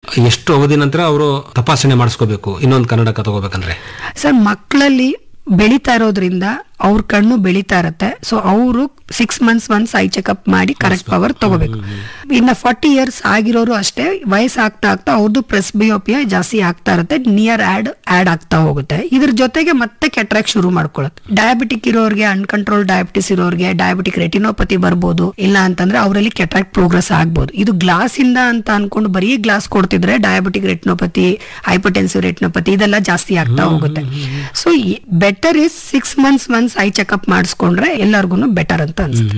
ಎಷ್ಟು ಅವಧಿ ನಂತರ ಅವರು ತಪಾಸಣೆ ಮಾಡಿಸ್ಕೋಬೇಕು ಇನ್ನೊಂದು ಕನ್ನಡಕ ತಗೋಬೇಕಂದ್ರೆ ಸರ್ ಮಕ್ಕಳಲ್ಲಿ ಬೆಳೀತಾ ಇರೋದ್ರಿಂದ ಅವ್ರ ಕಣ್ಣು ಬೆಳೀತಾ ಇರತ್ತೆ ಸೊ ಅವರು six months once eye checkup ಮಾಡಿ ಕರೆಕ್ಟ್ ಪವರ್ ತಗೋಬೇಕು ಇನ್ನ ಫಾರ್ಟಿ ಇಯರ್ಸ್ ಆಗಿರೋರು ಅಷ್ಟೇ ವಯಸ್ಸು ಆಗ್ತಾ ಆಗ್ತಾ ಅವ್ರದ್ದು ಪ್ರೆಸ್ಬಿಯೋಪಿಯ ಜಾಸ್ತಿ ಆಗ್ತಾ ಇರುತ್ತೆ ನಿಯರ್ ಆಡ್ ಆಡ್ ಆಗ್ತಾ ಹೋಗುತ್ತೆ ಇದ್ರ ಜೊತೆಗೆ ಮತ್ತೆ ಕೆಟ್ರಾಕ್ ಶುರು ಮಾಡ್ಕೊಳ್ಳುತ್ತೆ ಡಯಾಬಿಟಿಕ್ ಇರೋರಿಗೆ ಅನ್ಕಂಟ್ರೋಲ್ ಡಯಾಬಿಟಿಸ್ ಇರೋರಿಗೆ ಡಯಾಬಿಟಿಕ್ ರೆಟಿನೋಪತಿ ಬರ್ಬೋದು ಇಲ್ಲ ಅಂತಂದ್ರೆ ಅವರಲ್ಲಿ ಕೆಟ್ರಾಕ್ ಪ್ರೋಗ್ರೆಸ್ ಆಗ್ಬೋದು ಇದು ಗ್ಲಾಸ್ ಇಂದ ಅಂತ ಅನ್ಕೊಂಡು ಬರೀ ಗ್ಲಾಸ್ ಕೊಡ್ತಿದ್ರೆ ಡಯಾಬಿಟಿಕ್ ರೆಟಿನೋಪತಿ ಹೈಪರ್ಟೆನ್ಸಿವ್ ರೆಟಿನೋಪತಿ ಇದೆಲ್ಲ ಜಾಸ್ತಿ ಆಗ್ತಾ ಹೋಗುತ್ತೆ so better is six months once eye checkup ಮಾಡಿಸ್ಕೊಂಡ್ರೆ ಎಲ್ಲರಿಗೂ ಬೆಟರ್ ಅಂತ ಅನ್ಸುತ್ತೆ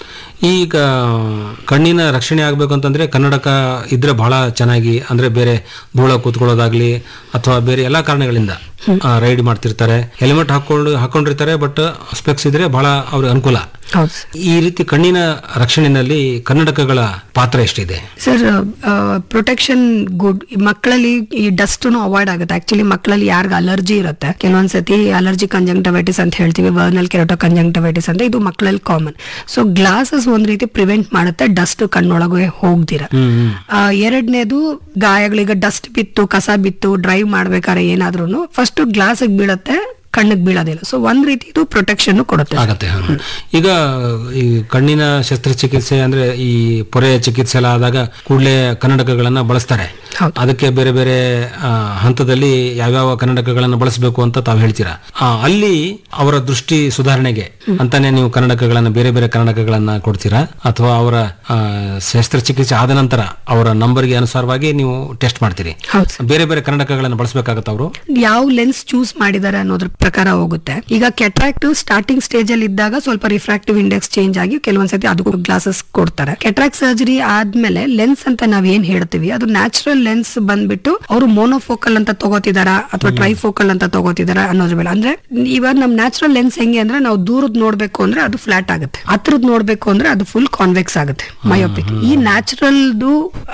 ಈಗ ಕಣ್ಣಿನ ರಕ್ಷಣೆ ಆಗ್ಬೇಕು ಅಂತಂದ್ರೆ ಕನ್ನಡಕ ಇದ್ರೆ ಬಹಳ ಚೆನ್ನಾಗಿ ಅಂದ್ರೆ ಬೇರೆ ಧೂಳ ಕೂತ್ಕೊಳ್ಳೋದಾಗ್ಲಿ ಅಥವಾ ಬೇರೆ ಎಲ್ಲಾ ಕಾರಣಗಳಿಂದ ರೈಡ್ ಮಾಡ್ತಿರ್ತಾರೆ ಹೆಲ್ಮೆಟ್ ಹಾಕೊಂಡು ಹಾಕೊಂಡಿರ್ತಾರೆ ಬಟ್ ಸ್ಪೆಕ್ಸ್ ಇದ್ರೆ ಬಹಳ ಅವ್ರಿಗೆ ಅನುಕೂಲ ಹೌದು ಸರ್ ಈ ರೀತಿ ಕಣ್ಣಿನ ರಕ್ಷಣೆಯಲ್ಲಿ ಕನ್ನಡಕಗಳ ಪಾತ್ರ ಎಷ್ಟಿದೆ ಸರ್ ಪ್ರೊಟೆಕ್ಷನ್ ಗುಡ್ ಮಕ್ಕಳಲ್ಲಿ ಈ ಡಸ್ಟ್ ಅವಾಯ್ಡ್ ಆಗುತ್ತೆ ಆಕ್ಚುಲಿ ಮಕ್ಕಳಲ್ಲಿ ಯಾರಿಗ ಅಲರ್ಜಿ ಇರುತ್ತೆ ಕೆಲವೊಂದ್ಸತಿ ಅಲರ್ಜಿ ಕಂಜಂಕ್ಟಿವೈಟಿಸ್ ಅಂತ ಹೇಳ್ತೀವಿ ವರ್ನಲ್ ಕೆರೋಟೋ ಕಂಜಂಕ್ಟಿವೈಟಿಸ್ ಅಂತ ಇದು ಮಕ್ಕಳಲ್ಲಿ ಕಾಮನ್ ಸೊ ಗ್ಲಾಸಸ್ ಒಂದ್ ರೀತಿ ಪ್ರಿವೆಂಟ್ ಮಾಡುತ್ತೆ ಡಸ್ಟ್ ಕಣ್ಣೊಳಗೆ ಹೋಗ್ದಿರ ಆ, ಎರಡನೇದು ಗಾಯಗಳಿಗೆ ಡಸ್ಟ್ ಬಿತ್ತು ಕಸ ಬಿತ್ತು ಡ್ರೈವ್ ಮಾಡ್ಬೇಕಾದ್ರೆ ಏನಾದ್ರೂ ಫಸ್ಟ್ ಗ್ಲಾಸಿಗೆ ಬೀಳುತ್ತೆ ಕಣ್ಣಿಗೆ ಬೀಳೋದಿಲ್ಲ ಸೊ ಒಂದ್ ರೀತಿ ಇದು ಪ್ರೊಟೆಕ್ಷನ್ ಕೊಡುತ್ತೆ ಆಗತ್ತೆ ಹ. ಈಗ ಈ ಕಣ್ಣಿನ ಶಸ್ತ್ರಚಿಕಿತ್ಸೆ ಅಂದ್ರೆ ಈ ಪೊರೆ ಚಿಕಿತ್ಸೆ ಎಲ್ಲ ಆದಾಗ ಕೂಡಲೇ ಕನ್ನಡಕಗಳನ್ನ ಬಳಸ್ತಾರೆ ಹೌದು. ಅದಕ್ಕೆ ಬೇರೆ ಬೇರೆ ಆ, ಹಂತದಲ್ಲಿ ಯಾವ್ಯಾವ ಕನ್ನಡಕಗಳನ್ನ ಬಳಸಬೇಕು ಅಂತ ತಾವು ಹೇಳ್ತೀರಾ ಆ, ಅಲ್ಲಿ ಅವರ ದೃಷ್ಟಿ ಸುಧಾರಣೆಗೆ ಅಂತಾನೆ ನೀವು ಕನ್ನಡಕಗಳನ್ನ ಬೇರೆ ಬೇರೆ ಕನ್ನಡಕಗಳನ್ನ ಕೊಡ್ತೀರಾ ಅಥವಾ ಅವರ ಆ, ಶಸ್ತ್ರಚಿಕಿತ್ಸೆ ಆದ ನಂತರ ಅವರ ನಂಬರ್ಗೆ ಅನುಸಾರವಾಗಿ ನೀವು ಟೆಸ್ಟ್ ಮಾಡ್ತೀರಿ ಹೌದು ಸರ್. ಬೇರೆ ಬೇರೆ ಕನ್ನಡಕಗಳನ್ನ ಬಳಸಬೇಕಾಗತ್ತ ಅವರು ಯಾವ ಲೆನ್ಸ್ ಚೂಸ್ ಮಾಡಿದ್ದಾರೆ ಅನ್ನೋದ್ರ ಪ್ರಕಾರ ಹೋಗುತ್ತೆ ಈಗ ಕೆಟ್ರಾಕ್ಟ್ ಸ್ಟಾರ್ಟಿಂಗ್ ಸ್ಟೇಜ್ ಅಲ್ಲಿ ಇದ್ದಾಗ ಸ್ವಲ್ಪ ರಿಫ್ರಾಕ್ಟಿವ್ ಇಂಡೆಕ್ಸ್ ಚೇಂಜ್ ಆಗಿ ಕೆಲವೊಂದ್ಸತಿ ಅದಕ್ಕೂ ಗ್ಲಾಸಸ್ ಕೊಡ್ತಾರೆ ಕೆಟ್ರಾಕ್ಟ್ ಸರ್ಜರಿ ಆದ್ಮೇಲೆ ಲೆನ್ಸ್ ಅಂತ ನಾವ್ ಏನ್ ಹೇಳ್ತೀವಿ ಅದು ನ್ಯಾಚುರಲ್ ಲೆನ್ಸ್ ಬಂದ್ಬಿಟ್ಟು ಅವರು ಮೋನೋಫೋಕಲ್ ಅಂತ ತಗೋತಿದಾರ ಅಥವಾ ಟ್ರೈಫೋಕಲ್ ಅಂತ ತಗೋತಿದಾರ ಅನ್ನೋದ್ರ ಮೇಲೆ ಅಂದ್ರೆ ಇವಾಗ ನಮ್ ನ್ಯಾಚುರಲ್ ಲೆನ್ಸ್ ಹೆಂಗೆ ಅಂದ್ರೆ ನಾವು ದೂರದ್ ನೋಡ್ಬೇಕು ಅಂದ್ರೆ ಅದು ಫ್ಲಾಟ್ ಆಗುತ್ತೆ ಹತ್ರದ್ ನೋಡ್ಬೇಕು ಅಂದ್ರೆ ಅದು ಫುಲ್ ಕಾನ್ವೆಕ್ಸ್ ಆಗುತ್ತೆ ಮಯೋಪಿಕ್ ಈ ನ್ಯಾಚುರಲ್ದು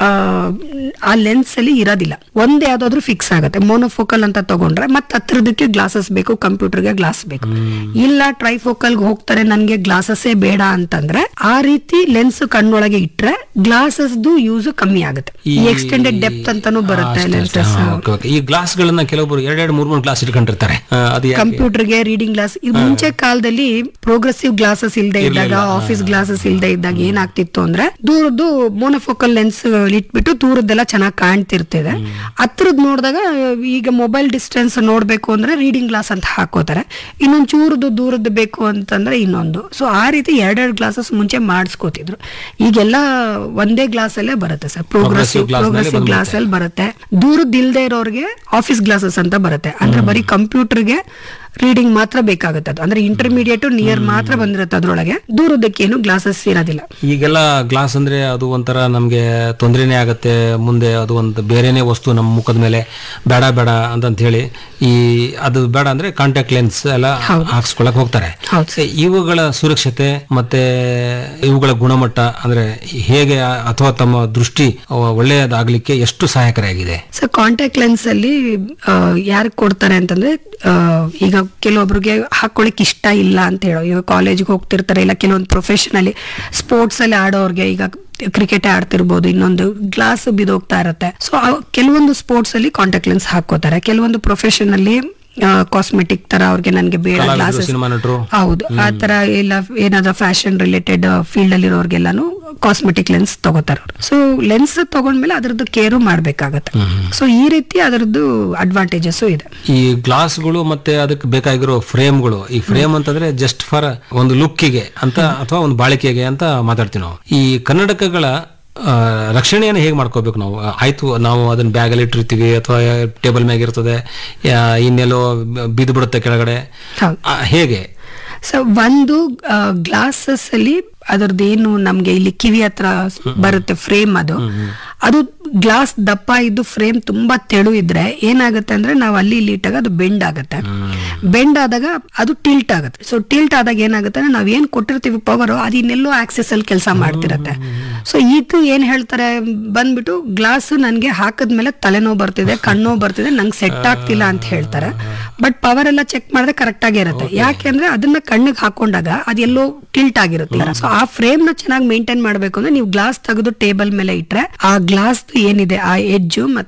ಆ ಲೆನ್ಸ್ ಅಲ್ಲಿ ಇರೋದಿಲ್ಲ ಒಂದ್ ಯಾವ್ದಾದ್ರು ಫಿಕ್ಸ್ ಆಗುತ್ತೆ ಮೋನೋಫೋಕಲ್ ಅಂತ ತಗೊಂಡ್ರೆ ಮತ್ತೆ ಹತ್ರದಕ್ಕೆ ಗ್ಲಾಸಸ್ ಬೇಕು ಕಂಪ್ಯೂಟರ್ಗೆ ಗ್ಲಾಸ್ ಬೇಕು ಇಲ್ಲ ಟ್ರೈಫೋಕಲ್ ಹೋಗ್ತಾರೆ ನನ್ಗೆ ಗ್ಲಾಸಸ್ಸೇ ಬೇಡ ಅಂತಂದ್ರೆ ಆ ರೀತಿ ಲೆನ್ಸ್ ಕಣ್ಣೊಳಗೆ ಇಟ್ರೆ ಗ್ಲಾಸಸ್ದು ಯೂಸ್ ಕಮ್ಮಿ ಆಗುತ್ತೆ ಈ ಎಕ್ಸ್ಟೆಂಡೆಡ್ ಡೆಪ್ತ್ ಅಂತಾನು ಬರುತ್ತೆ ಲೆನ್ಸಸ್ ಈ ಗ್ಲಾಸ್ ಗಳನ್ನ ಕೆಲವೊಬ್ಬರು ಎರಡೆರಡು ಮೂರ್ ಮೂರು ಗ್ಲಾಸ್ ಇಟ್ಕೊಂಡಿರ್ತಾರೆ ಆ, ಅದು ಯಾಕೆ? ಕಂಪ್ಯೂಟರ್ಗೆ ರೀಡಿಂಗ್ ಗ್ಲಾಸ್ ಇದು ಮುಂಚೆ ಕಾಲದಲ್ಲಿ ಪ್ರೋಗ್ರೆಸಿವ್ ಗ್ಲಾಸಸ್ ಇಲ್ದೇ ಇದ್ದಾಗ ಆಫೀಸ್ ಗ್ಲಾಸಸ್ ಇಲ್ದೇ ಇದ್ದಾಗ ಏನಾಗ್ತಿತ್ತು ಅಂದ್ರೆ ದೂರದ್ದು ಮೋನೋಫೋಕಲ್ ಲೆನ್ಸ್ ಇಟ್ಬಿಟ್ಟು ದೂರದ್ದೆಲ್ಲ ಚೆನ್ನಾಗಿ ಕಾಣ್ತಿರ್ತಿದೆ ಹತ್ರದ್ ನೋಡಿದಾಗ ಈಗ ಮೊಬೈಲ್ ಡಿಸ್ಟೆನ್ಸ್ ನೋಡ್ಬೇಕು ಅಂದ್ರೆ ರೀಡಿಂಗ್ ಗ್ಲಾಸ್ ಅಂತ ಹಾಕೋತಾರೆ ಇನ್ನೊಂದ್ ಚೂರದ್ದು ದೂರದ್ದು ಬೇಕು ಅಂತಂದ್ರೆ ಇನ್ನೊಂದು ಸೊ ಆ ರೀತಿ ಎರಡೆರಡು ಗ್ಲಾಸಸ್ ಮುಂಚೆ ಮಾಡಿಸ್ಕೋತಿದ್ರು ಈಗೆಲ್ಲ ಒಂದೇ ಗ್ಲಾಸ್ ಅಲ್ಲೇ ಬರುತ್ತೆ ಸರ್ ಪ್ರೋಗ್ರೆಸಿವ್ glass ಮೇಲೆ ಪ್ರೋಗ್ರೆಸಿವ್ ಗ್ಲಾಸ್ ಅಲ್ಲಿ ಬರುತ್ತೆ ದೂರದ್ದು ಇಲ್ದೇ ಇರೋರಿಗೆ ಆಫೀಸ್ ಗ್ಲಾಸಸ್ ಅಂತ ಬರುತ್ತೆ ಅಂದ್ರೆ ಬರೀ ಕಂಪ್ಯೂಟರ್ಗೆ ರೀಡಿಂಗ್ ಮಾತ್ರ ಬೇಕಾಗುತ್ತೆ ಅದು ಅಂದ್ರೆ ಇಂಟರ್ಮೀಡಿಯೇಟ್ ನಿಯರ್ ಮಾತ್ರ ಬಂದಿರುತ್ತೆ ಅದ್ರೊಳಗೆ ದೂರದಕ್ಕೇನು ಗ್ಲಾಸಸ್ ಇರೋದಿಲ್ಲ ಈಗೆಲ್ಲ ಗ್ಲಾಸ್ ಅಂದ್ರೆ ಅದು ಒಂಥರ ನಮ್ಗೆ ತೊಂದರೆನೇ ಆಗತ್ತೆ ಮುಂದೆ ಅದು ಒಂದು ಬೇರೆನೇ ವಸ್ತು ನಮ್ಮ ಮುಖದ ಮೇಲೆ ಬೇಡ ಬೇಡ ಅಂತಂತ ಹೇಳಿ ಈ ಅದು ಬೇಡ ಅಂದ್ರೆ ಕಾಂಟ್ಯಾಕ್ಟ್ ಲೆನ್ಸ್ ಎಲ್ಲ ಹಾಕ್ಸ್ಕೊಳಕ್ ಹೋಗ್ತಾರೆ ಹೌದು ಏ, ಇವುಗಳ ಸುರಕ್ಷತೆ ಮತ್ತೆ ಇವುಗಳ ಗುಣಮಟ್ಟ ಅಂದ್ರೆ ಹೇಗೆ ಅಥವಾ ತಮ್ಮ ದೃಷ್ಟಿ ಅವ- ಒಳ್ಳೆಯದಾಗ್ಲಿಕ್ಕೆ ಎಷ್ಟು ಸಹಾಯಕರಾಗಿದೆ ಸೊ ಕಾಂಟ್ಯಾಕ್ಟ್ ಲೆನ್ಸ್ ಅಲ್ಲಿ ಯಾರು ಕೊಡ್ತಾರೆ ಅಂತಂದ್ರೆ ಆ, ಈಗ ಕೆಲವೊಬ್ರಿಗೆ ಹಾಕೊಳ್ಳಿಕ್ ಇಷ್ಟ ಇಲ್ಲ ಅಂತ ಹೇಳೋ ಈಗ ಕಾಲೇಜ್ಗೆ ಹೋಗ್ತಿರ್ತಾರೆ ಇಲ್ಲ ಕೆಲವೊಂದು ಪ್ರೊಫೆಷನಲಿ ಸ್ಪೋರ್ಟ್ಸ್ ಅಲ್ಲಿ ಆಡೋರ್ಗೆ ಈಗ ಕ್ರಿಕೆಟ್ ಆಡ್ತಿರ್ಬೋದು ಇನ್ನೊಂದು ಗ್ಲಾಸ್ ಬಿದೋಗ್ತಾ ಇರುತ್ತೆ ಸೊ ಕೆಲವೊಂದು ಸ್ಪೋರ್ಟ್ಸ್ ಅಲ್ಲಿ ಕಾಂಟ್ಯಾಕ್ಟ್ ಲೆನ್ಸ್ ಹಾಕೋತಾರೆ ಕೆಲವೊಂದು ಪ್ರೊಫೆಷನ್ ಅಲ್ಲಿ ಕಾಸ್ಮೆಟಿಕ್ ತರ ಅವ್ರಿಗೆ ನನ್ಗೆ ಬೇಡ ಕಲಾವಿದರು, ಗ್ಲಾಸಸ್ ಸಿನಿಮಾ ನಟರು ಹೌದು ಆ ತರ ಎಲ್ಲ ಏನಾದ್ರು ಫ್ಯಾಷನ್ ರಿಲೇಟೆಡ್ ಫೀಲ್ಡ್ ಅಲ್ಲಿ ಇರೋರ್ಗೆಲ್ಲಾನು ಕಾಸ್ಮೆಟಿಕ್ ಲೆನ್ಸ್ ತಗೋತಾರೆ ಸೊ ಲೆನ್ಸ್ ತಗೊಂಡ್ಮೇಲೆ ಅದ್ರದ್ದು ಕೇರು ಮಾಡ್ಬೇಕಾಗತ್ತೆ ಸೊ ಈ ರೀತಿ ಅದರದ್ದು ಅಡ್ವಾಂಟೇಜಸ್ ಇದೆ ಈ ಗ್ಲಾಸ್ಗಳು ಮತ್ತೆ ಅದಕ್ಕೆ ಬೇಕಾಗಿರೋ ಫ್ರೇಮ್ಗಳು ಈ ಫ್ರೇಮ್ ಅಂತಂದ್ರೆ ಜಸ್ಟ್ ಫಾರ್ ಒಂದು ಲುಕ್ಕಿಗೆ ಅಂತ ಅಥವಾ ಒಂದು ಬಾಳಿಕೆಗೆ ಅಂತ ಮಾತಾಡ್ತೀವಿ ನಾವು ಈ ಕನ್ನಡಕಗಳ ಆ, ರಕ್ಷಣೆಯನ್ನು ಹೇಗೆ ಮಾಡ್ಕೋಬೇಕು ನಾವು ಆಯ್ತು ನಾವು ಅದನ್ನ ಬ್ಯಾಗಲ್ಲಿ ಇಟ್ಟಿರ್ತೀವಿ ಅಥವಾ ಟೇಬಲ್ ಮ್ಯಾಗ ಇರ್ತದೆ ಯಾ- ಇನ್ನೆಲ್ಲೋ ಬಿದ್ದು ಬಿಡುತ್ತೆ ಕೆಳಗಡೆ ಹೌದು ಆ, ಹೇಗೆ ಸೊ ಒಂದು ಗ್ಲಾಸಸ್ ಅಲ್ಲಿ ಅದರದ್ದು ಏನು ನಮ್ಗೆ ಇಲ್ಲಿ ಕಿವಿ ಹತ್ರ ಬರುತ್ತೆ ಫ್ರೇಮ್ ಅದು ಅದು ಗ್ಲಾಸ್ ದಪ್ಪ ಇದ್ದು ಫ್ರೇಮ್ ತುಂಬಾ ತೆಳು ಇದ್ರೆ ಏನಾಗುತ್ತೆ ಅಂದ್ರೆ ನಾವು ಅಲ್ಲಿ ಇಲ್ಲಿ ಇಟ್ಟಾಗ ಅದು ಬೆಂಡ್ ಆಗುತ್ತೆ ಬೆಂಡ್ ಆದಾಗ ಅದು ಟಿಲ್ಟ್ ಆಗುತ್ತೆ ಸೊ ಟಿಲ್ಟ್ ಆದಾಗ ಏನಾಗುತ್ತೆ ಅಂದ್ರೆ ನಾವ್ ಏನ್ ಕೊಟ್ಟಿರ್ತೀವಿ ಪವರ್ ಅದು ಇನ್ನೆಲ್ಲೋ ಆಕ್ಸೆಸ್ ಅಲ್ಲಿ ಕೆಲಸ ಮಾಡ್ತಿರತ್ತೆ ಸೊ ಇದು ಏನ್ ಹೇಳ್ತಾರೆ ಬಂದ್ಬಿಟ್ಟು ಗ್ಲಾಸ್ ನನ್ಗೆ ಹಾಕದ್ಮೇಲೆ ತಲೆನೋವು ಬರ್ತಿದೆ ಕಣ್ಣು ಬರ್ತಿದೆ ನಂಗೆ ಸೆಟ್ ಆಗ್ತಿಲ್ಲ ಅಂತ ಹೇಳ್ತಾರೆ ಬಟ್ ಪವರ್ ಎಲ್ಲ ಚೆಕ್ ಮಾಡಿದ್ರೆ ಕರೆಕ್ಟ್ ಆಗೇ ಇರುತ್ತೆ ಯಾಕೆಂದ್ರೆ ಅದನ್ನ ಕಣ್ಣಿಗೆ ಹಾಕೊಂಡಾಗ ಅದೆಲ್ಲೋ ಟಿಲ್ಟ್ ಆಗಿರುತ್ತೆ ಸೊ ಆ ಫ್ರೇಮ್ ನ ಚೆನ್ನಾಗಿ ಮೇಂಟೈನ್ ಮಾಡ್ಬೇಕು ಅಂದ್ರೆ ನೀವು ಗ್ಲಾಸ್ ತೆಗೆದು ಟೇಬಲ್ ಮೇಲೆ ಇಟ್ರೆ ಆ ಗ್ಲಾಸ್ ಏನಿದೆ ಆ ಎಡ್ಜು ಮತ್ತೆ